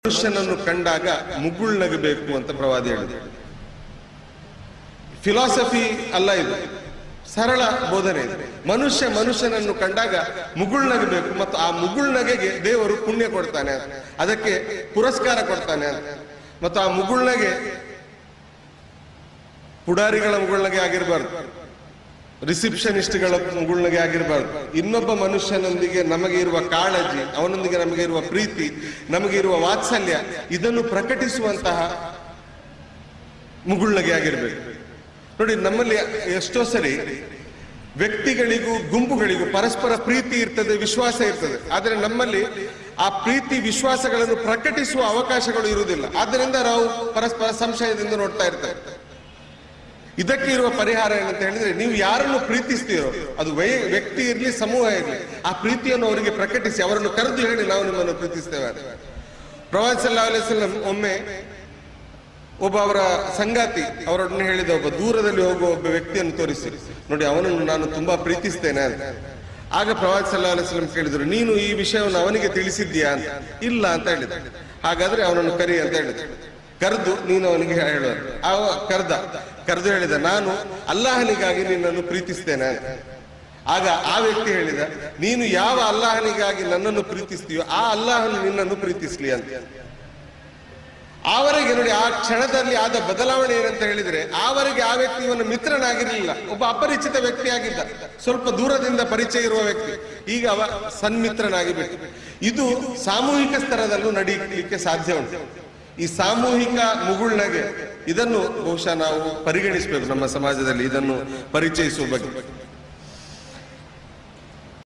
ಮನುಷ್ಯನನ್ನು ಕಂಡಾಗ ಮುಗುಳ್ನಗಬೇಕು ಅಂತ ಪ್ರವಾದಿ ಹೇಳಿದ್ರು ಫಿಲಾಸಫಿ ಅಲ್ಲ ಇದು ಸರಳ ಬೋಧನೆ ಇದೆ ಮನುಷ್ಯ ಮನುಷ್ಯನನ್ನು ಕಂಡಾಗ ಮುಗುಳ್ನಗಬೇಕು ಮತ್ತು ಆ ಮುಗುಳ್ನಗೆಗೆ ದೇವರು ಪುಣ್ಯ ಕೊಡ್ತಾನೆ ಅಂತ. ಅದಕ್ಕೆ ಪುರಸ್ಕಾರ ಕೊಡ್ತಾನೆ ಅಂತ. ಮತ್ತು ಆ ಮುಗುಳ್ನಗೆ ಪುಡಾರಿಗಳ ಮುಗುಳ್ನಗೆ ಆಗಿರಬಾರ್ದು ರಿಸಿಪ್ಷನಿಸ್ಟ್ಗಳ ಮುಗುಳ್ನಗೆ ಆಗಿರಬಾರ್ದು ಇನ್ನೊಬ್ಬ ಮನುಷ್ಯನೊಂದಿಗೆ ನಮಗೆ ಇರುವ ಕಾಳಜಿ ಅವನೊಂದಿಗೆ ನಮಗೆ ಇರುವ ಪ್ರೀತಿ ನಮಗೆ ಇರುವ ವಾತ್ಸಲ್ಯ ಇದನ್ನು ಪ್ರಕಟಿಸುವಂತಹ ಮುಗುಳ್ನಗೆ ಆಗಿರ್ಬೇಕು ನೋಡಿ ನಮ್ಮಲ್ಲಿ ಎಷ್ಟೋ ಸರಿ ವ್ಯಕ್ತಿಗಳಿಗೂ ಗುಂಪುಗಳಿಗೂ ಪರಸ್ಪರ ಪ್ರೀತಿ ಇರ್ತದೆ ವಿಶ್ವಾಸ ಇರ್ತದೆ ಆದರೆ ನಮ್ಮಲ್ಲಿ ಆ ಪ್ರೀತಿ ವಿಶ್ವಾಸಗಳನ್ನು ಪ್ರಕಟಿಸುವ ಅವಕಾಶಗಳು ಇರುವುದಿಲ್ಲ ಆದ್ದರಿಂದ ನಾವು ಪರಸ್ಪರ ಸಂಶಯದಿಂದ ನೋಡ್ತಾ ಇರ್ತೇವೆ ಇದಕ್ಕೆ ಇರುವ ಪರಿಹಾರ ಏನಂತ ಹೇಳಿದ್ರೆ ನೀವು ಯಾರನ್ನು ಪ್ರೀತಿಸ್ತೀರೋ ಅದು ವೈ ವ್ಯಕ್ತಿ ಇರಲಿ ಸಮೂಹ ಇರಲಿ ಆ ಪ್ರೀತಿಯನ್ನು ಅವರಿಗೆ ಪ್ರಕಟಿಸಿ ಅವರನ್ನು ಕರೆದು ಹೇಳಿ ನಾವು ನಿಮ್ಮನ್ನು ಪ್ರೀತಿಸ್ತೇವೆ ಅಂತ. ಪ್ರವಾದಿ ಸಲ್ಲಾ ಅಲೈವಲ್ಲಂ ಒಮ್ಮೆ ಒಬ್ಬ ಅವರ ಸಂಗಾತಿ ಅವರೊಡನೆ ಹೇಳಿದ ಒಬ್ಬ ದೂರದಲ್ಲಿ ಹೋಗುವ ಒಬ್ಬ ವ್ಯಕ್ತಿಯನ್ನು ತೋರಿಸಿ ನೋಡಿ ಅವನನ್ನು ನಾನು ತುಂಬಾ ಪ್ರೀತಿಸ್ತೇನೆ ಅಂತ ಆಗ ಪ್ರವಾದಿ ಸಲ್ಲಾ ಅಲೈವಲ್ಲಂ ಕೇಳಿದ್ರು ನೀನು ಈ ವಿಷಯವನ್ನು ಅವನಿಗೆ ತಿಳಿಸಿದ್ಯಾ ಅಂತ ಇಲ್ಲ ಅಂತ ಹೇಳಿದ ಹಾಗಾದ್ರೆ ಅವನನ್ನು ಕರಿ ಅಂತ ಹೇಳಿದ ಕರೆದು ನೀನು ಅವನಿಗೆ ಹೇಳುವರು ಅವ ಕರೆದ ಕರೆದು ಹೇಳಿದ ನಾನು ಅಲ್ಲಾಹನಿಗಾಗಿ ನಿನ್ನನ್ನು ಪ್ರೀತಿಸ್ತೇನೆ ಅಂತ ಆಗ ಆ ವ್ಯಕ್ತಿ ಹೇಳಿದ ನೀನು ಯಾವ ಅಲ್ಲಾಹನಿಗಾಗಿ ನನ್ನನ್ನು ಪ್ರೀತಿಸ್ತೀಯೋ ಆ ಅಲ್ಲಾಹನು ನಿನ್ನನ್ನು ಪ್ರೀತಿಸ್ಲಿ ಅಂತ ಆವರೆಗೆ ನೋಡಿ ಆ ಕ್ಷಣದಲ್ಲಿ ಆದ ಬದಲಾವಣೆ ಏನಂತ ಹೇಳಿದ್ರೆ ಆವರೆಗೆ ಆ ವ್ಯಕ್ತಿ ಇವನ ಮಿತ್ರನಾಗಿರಲಿಲ್ಲ ಒಬ್ಬ ಅಪರಿಚಿತ ವ್ಯಕ್ತಿಯಾಗಿದ್ದ ಸ್ವಲ್ಪ ದೂರದಿಂದ ಪರಿಚಯ ಇರುವ ವ್ಯಕ್ತಿ ಈಗ ಅವ ಸನ್ಮಿತ್ರನಾಗಿ ಬಿಟ್ಟು ಇದು ಸಾಮೂಹಿಕ ಸ್ತರದಲ್ಲೂ ನಡೀಲಿಕ್ಕೆ ಸಾಧ್ಯ ಉಂಟು ಈ ಸಾಮೂಹಿಕ ಮುಗುಳ್ನಗೆ ಇದನ್ನು ಬಹುಶಃ ನಾವು ಪರಿಗಣಿಸಬೇಕು ನಮ್ಮ ಸಮಾಜದಲ್ಲಿ ಇದನ್ನು ಪರಿಚಯಿಸುವ ಬಗ್ಗೆ